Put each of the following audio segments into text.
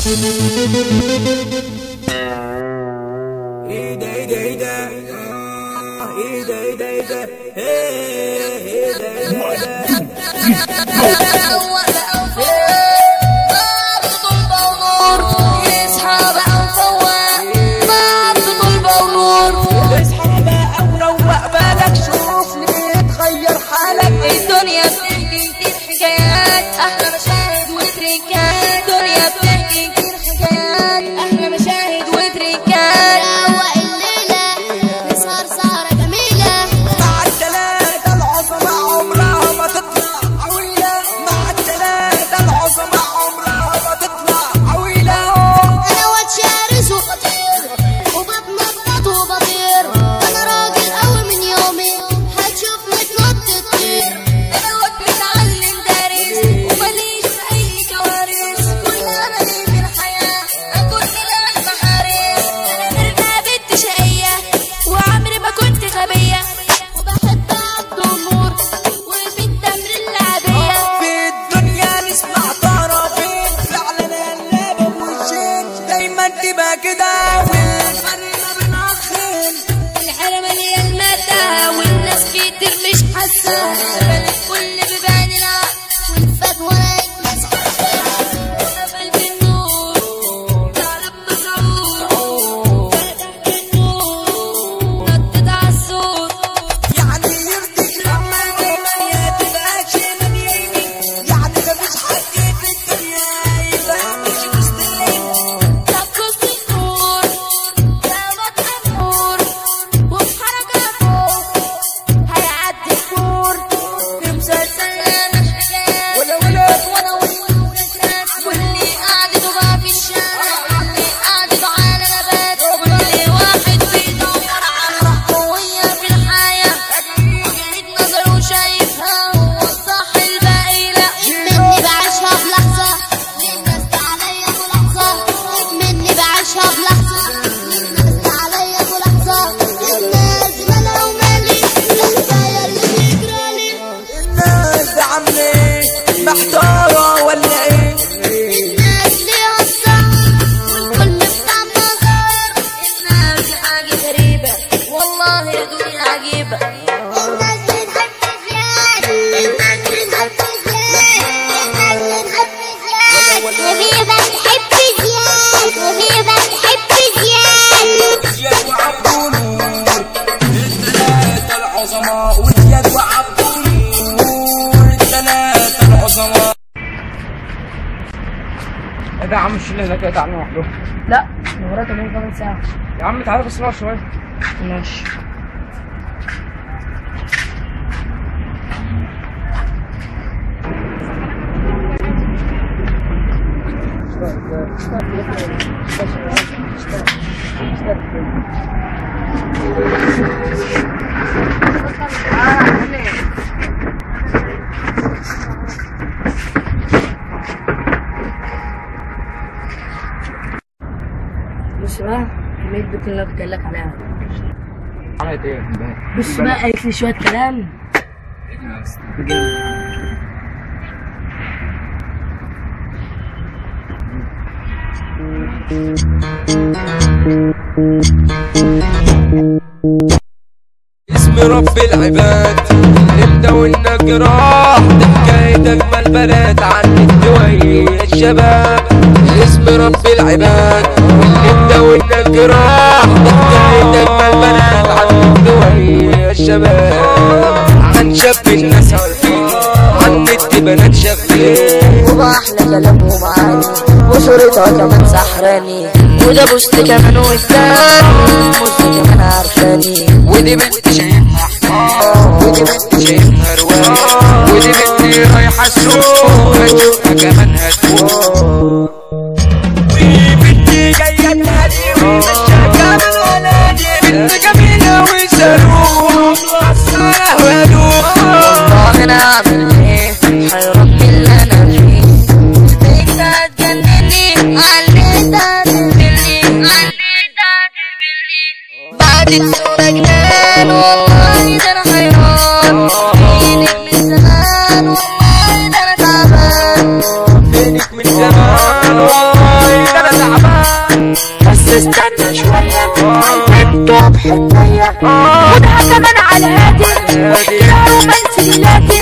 ايده ايده ايده آه، ايده ايده ايده إيه، ايده ايده ايده اصحى بقى وروق بالك شوف ليه تغير حالك الدنيا بتحكي كتير حكايات احلى مشاهد وتريكات الدنيا بتحكي كتير حكايات احلى مشاهد وتريكات روق الليلة نسهر سهرة جميلة مع التلاتة العظماء عمرها ما تطلع عويلة مع التلاتة العظماء عمرها ما تطلع عويلة أنا واد شارس وخطير وبتنطط وبطير أنا راجل قوي من يومي هتشوفني تنط تطير انا وقت متعلم دارس وماليش في اي كوارث كل املي في الحياه اكون ملاك محارس انا مرنا بنت شقيه وعمري ما كنت غبيه وبحب عبد النور وفي التمر اللعبيه في الدنيا نسمع طرفين فعلا قلابة وشين دايما تبقى كده والفرق ما بين اخين الحالة مليان مادة والناس كتير مش حاسة بلد كل بيبان العقل والفات ولا يتمسح قفل بالنور تعرف مسعود فتحت النور نطت عالسور يعني يرضيك لما الدنيا تبقى شيء من يمين يعني مفيش حد في الدنيا يبقى مش مستقيم تقص النور دامت النور وبحركة فوق هيعدي الكور في مسلسل انا حكايات ولا ولا وانا والمكسات واللي قعدته بقى في الشارع واللي قعدته على نبات واللي واحد بيدور على قوية في الحياة وجهة نظره شايفها هو الصح الباقي لا مني بعيشها بلحظة للناس عليا ملاحظة مني بعيشها بلحظة للناس عليا ملاحظة الناس مالها ومالي الحكاية اللي بيجرالي الناس ده عامله ايه محتارة ولا ايه الناس ليها الصح والكل بتاع مظاهر الناس دي حاجة غريبة والله يا دنيا عجيبة الناس بتحب زياد الناس بتحب زياد الناس بتحب زياد وهي بتحب زياد وهي بتحب زياد زياد وعبد نور الثلاثة العظماء وزياد وعبد نور الثلاثة العظماء ايه ده يا عم مش اللي هناك يقطع عنه وحده لا المباراة كمان كمان ساعة يا عم تعالى بس نقعد شويه ماشي بص بقى كمية بنت اللي انا كنت قايل لك عليها عملت ايه؟ بص بقى قالت لي شوية كلام اسم رب العباد انت والنجراح ده حكاية اجمل بنات عن الدوية الشباب اسم رب العباد انت والنجراح ده حكاية اجمل بنات عن الدوية الشباب عن شاب الناس عارفين عن النت بنات شغالين وبأحلى كلام ومعاني وصورتها كمان سحراني وده بوست كمان والتاني موزة كمان عارفاني ودي بنت شايفها حمار ودي بنت شايفها رواق ودي بنت رايحة السوق هتشوفها كمان هتفوق بنتي جاية تنادي ومشاها كمان ونادي بنت جميلة وصاروخ وعصارة وهدوء والله انا اعمل ايه حيران باللي انا فيه انت هتجنني عليت هتقتلني عليت هتقتلني بعد الصورة جنان والله ده انا حيران فينك من زمان والله ده انا تعبان فينك استنى شوية البنت بحنية خدها كمان على الهادي كده رومانسي ليلاتي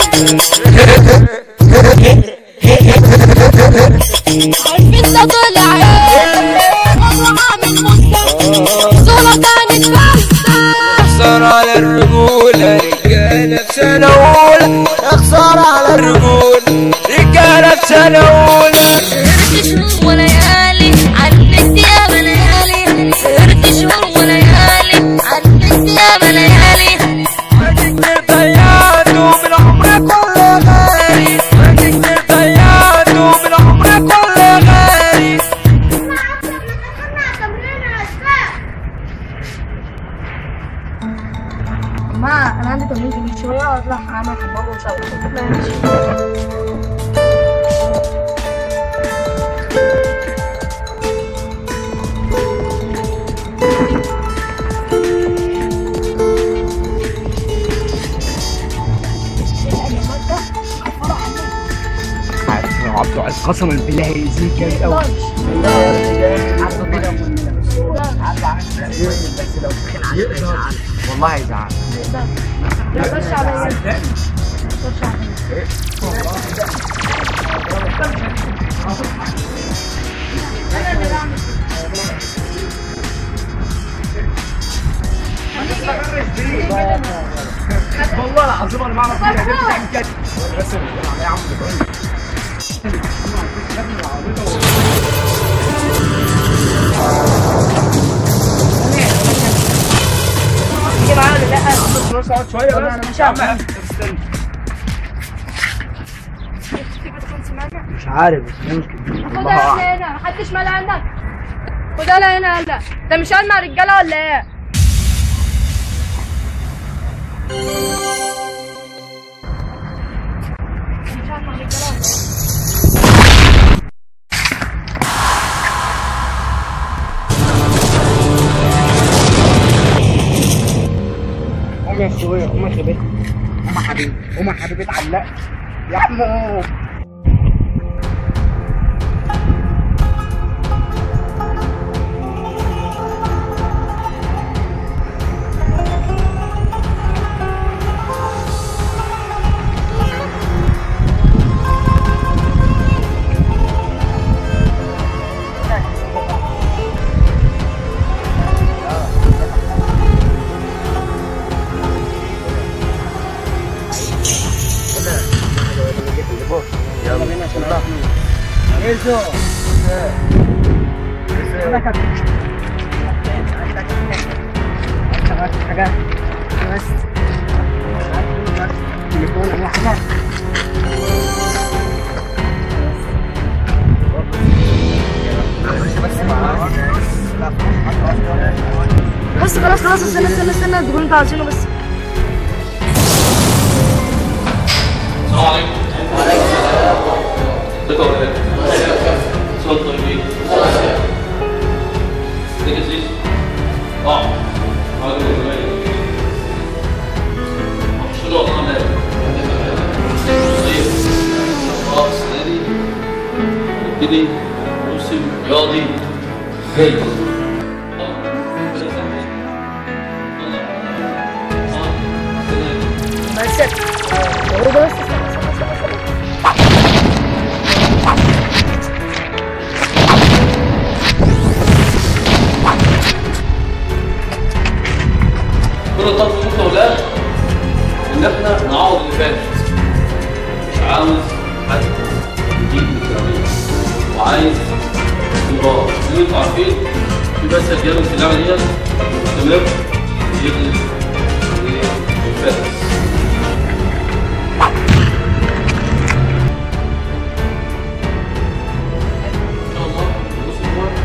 عارفين ده طلع ايه مرة عامل مستوى صورة كانت بحثة اخسر على الرجولة رجالة في سنة أولى اخسر على الرجولة رجالة في سنة أولى سهرت شهور وليالي عنك يا ليالي سهرت شهور وليالي عنك يا ليالي ضيعته من عمرك كله غالي اديك ضيعته من عمرك كله غالي ما انا عندي تمرين كبير شوية واطلع اعمل حمام وشوي ماشي عبد العزيز قسما بالله يأذيك جامد قوي والله هيزعل خش عليا خش عليا والله العظيم انا ما اعرف ايه ده بتعمل كده بس يا عم ده تيجي معايا ولا لا؟ بس اقعد شويه بس أنا مش يا عم، عارف. استنى. تيجي تكون سمعنا؟ مش عارف بس ممكن الله خدها أعلم. هنا هنا محدش مال عندك خدها هنا هنا انت مش قاعد مع رجاله ولا ايه؟ مش قاعد مع رجاله ولا إيه؟ قوم يا اخويا قوم يا حبيبي قوم يا حبيبي قوم يا حبيبي اتعلقت يا عم قوم. بس خلاص خلاص استنى استنى استنى تقول انت عايزينه بس السلام عليكم وعليكم السلام ازيك يا ولاد صوت طيبين ازيك يا سيسي اه حاضر يا ولاد مبسوط والله انا طيب اه السنه دي نبتدي موسم رياضي جيد اه ربنا يسهل. يلا. اه السنة دي. بس هو بس استنى استنى استنى استنى كل الطلب منكم يا ولاد ان احنا نعوض اللي فات مش عاوز حد يجيب ميكروبيات وعايز استمرار زي ما انتوا عارفين في بس الجامد في اللعبه ديت مستمر يغلب الفارس ان شاء الله الموسم هو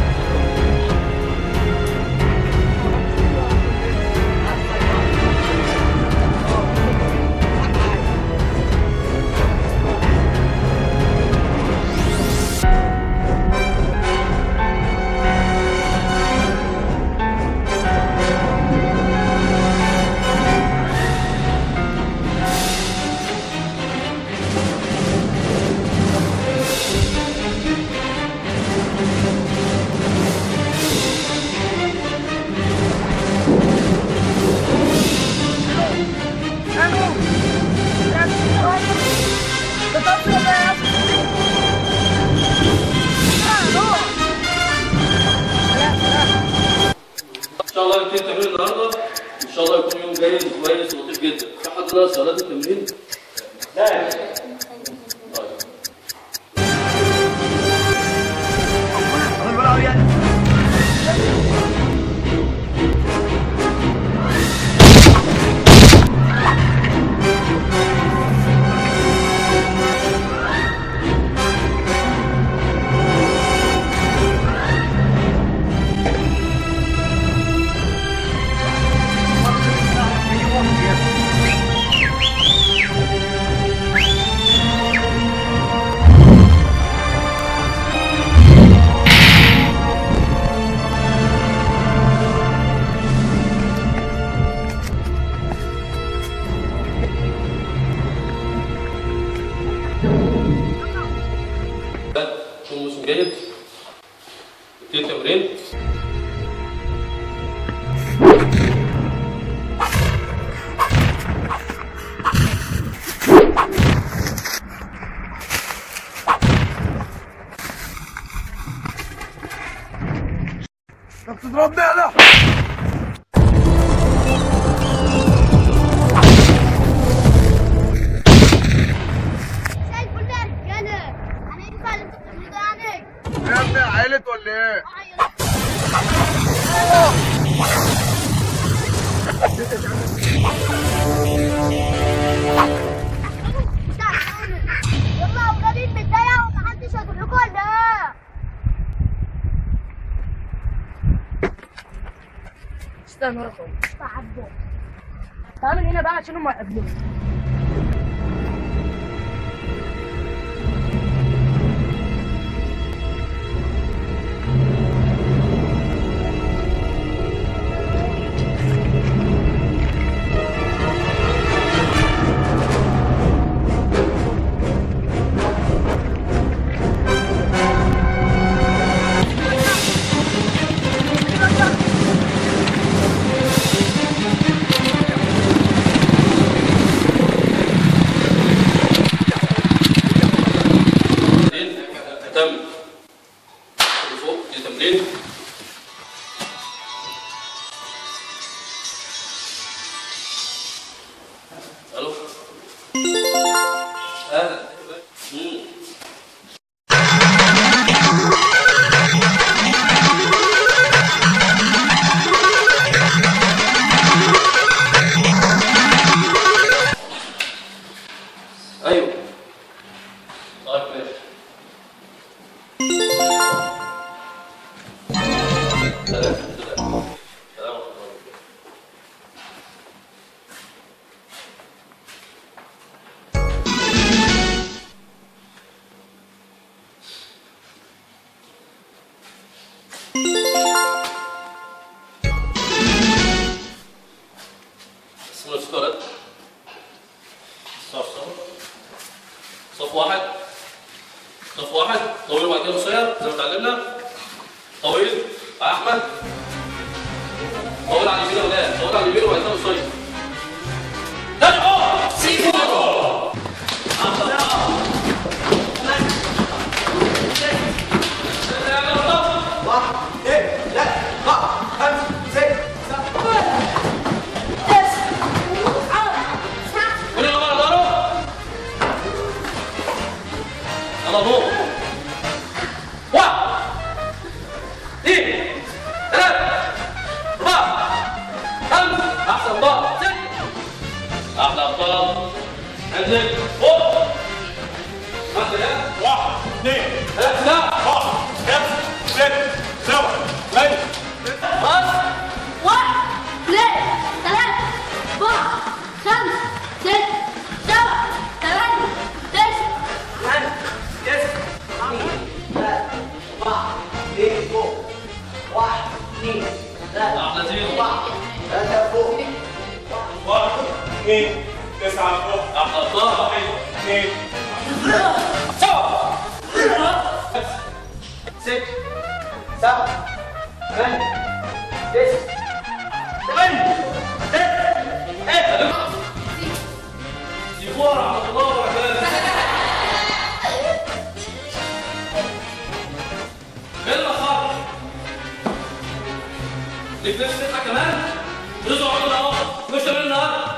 شاء الله نبتدي التمرين النهارده ان شاء الله يكون يوم جيد كويس ولطيف جدا في حد ناقص صلاه التمرين؟ لا طيب شو موسم جيد نبتدي التمرين زي الفل يا رجاله انا ينفع اللي انتوا بتعملوه ده يعني يا ابني عيلت ولا ايه؟ يلا يا ولاد متضايقه ومحدش هيجيب لكم ولا ايه؟ استنى ورا خالص تعبوا تعال من هنا بقى عشان هم يقابلوك تمرين تم اللي فوق دي تمرين الو اهلا مم. ايوه طيب ماشي سلام سلام سلام ورحمة الله وبركاته. اسمه نفسك يا ولد صف صف صف واحد صف واحد طويل وبعد كده قصير زي ما اتعلمنا طويل يا احمد طويل على اليمين يا ولاد طويل على اليمين وبعد كده قصير تدعو سيفورو كل اللي ورا ظهره يلا نور واحد اثنين ثلاثة أربعة خمسة أحسن بقى ست أحلى أبطال انزل فوق واحد واحد اثنين ثلاثة واحد خمسة ست سبعة ثمانية بس واحد اثنين ثلاثة أربعة خمسة ستة سبعة ثمانية تسعة أحلى زيرو واحد اثنين تسعة فوق أحلى أبطال واحد اثنين ست سبعة ثمانية تسعة ثمانية سيفورة ورحمة الله وبركاته يلا خالص ليك نفس تطلع كمان رزق عمر اهو مش تمرين النهارده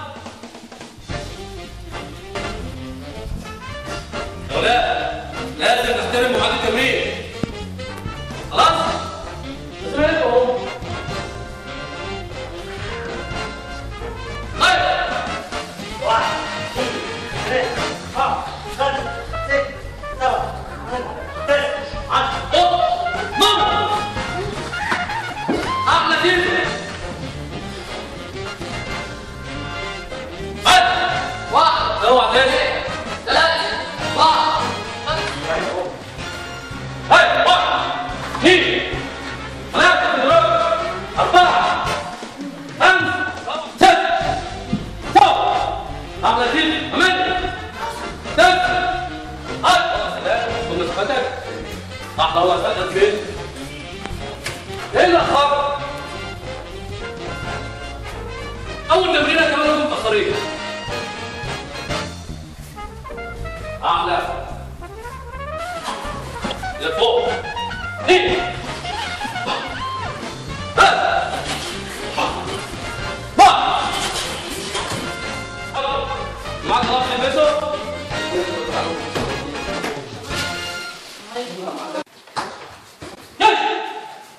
يا ولاد لازم نحترم مواعيد التمرين خلاص؟ سمعتوا اهو طيب ماما احلى كلمه هات واحد اوعى تاني ثلاثة واحد هاي واحد اثنين ثلاثة أربعة خمسة ستة سبعة أحلى كلمة ثمانية تسعة عشرة سلام كل صحتك أحلى والله صحتك فين؟ ايه الاخر اول تمرينه كمان انتم متاخرين اعلى لفوق اثنين ثلاثة أربعة معاك خلاص تلبسه يلا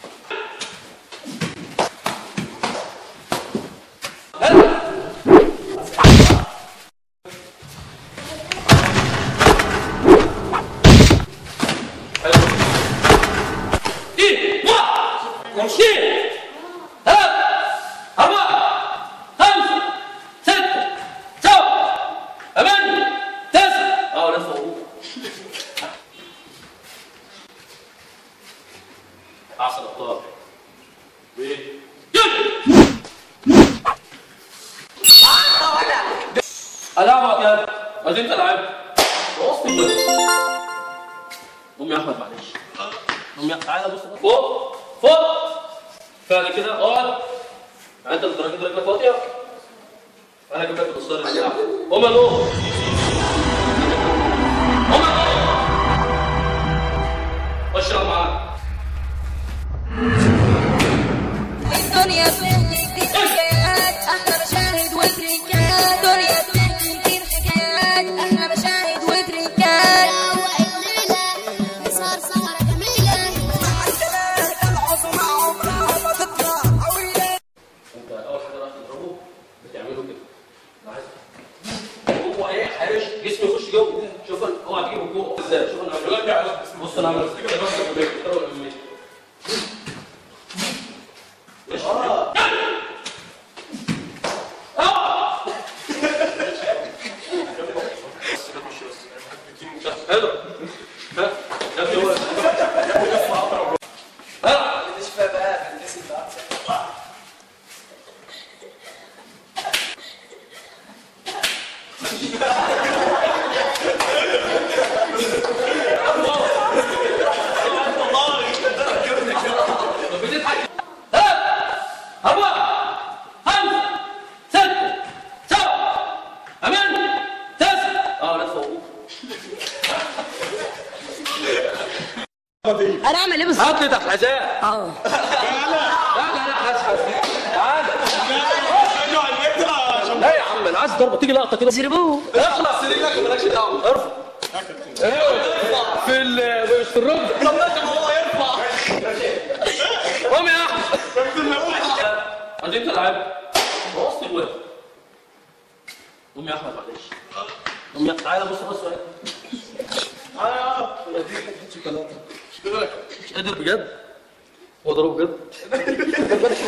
ايه واحد اثنين ثلاثة أربعة خمسة ستة سبعة ثمانية تسعة اه لسه موجود أحسن أبطال وايه؟ يلا ألعبك يا ابني عايزين تلعب وسطي بس قوم يا أحمد معلش قوم يا تعالى بص بص. فوق فوق فعلا كده اقعد انت اللي درجة رجلك واطية انا جبت لك الاسطار اللي بتاعك قوم يا نور قوم يا نور خش العب معاك الدنيا فيها كتير حكايات احلى مشاهد وتريكات دنيا فيها كتير حكايات احلى مشاهد وتريكات روق الليلة نسهر سهرة جميلة انت اول حاجه رايح تضربه بتعمله كده لاحظ هو ايه حارش جسمه يخش جوه شوف انا اوعى تجيبه جوه ازاي شوف انا بعمل بص انا عملت كده بس ماشي حلو ها ده في هو ها بتضحك ثلاثة أربعة خمسة ستة سبعة ثمانية تسعة اه لا فوق انا اعمل ايه بالظبط هات لي تحت حذاء اه لا لا لا حاسس حاسس تعال لا يا عم انا عايز ضربه تيجي لقطه كده زربوه اخلص رجلك مالكش دعوه ارفع ايوه في ال مش في الركبه طب ماشي ما هو يرفع قوم يا احمد عايزين تلعب وسط الواد قوم يا احمد معلش قوم يا تعالى بص بص مش قادر بجد هو ضربه بجد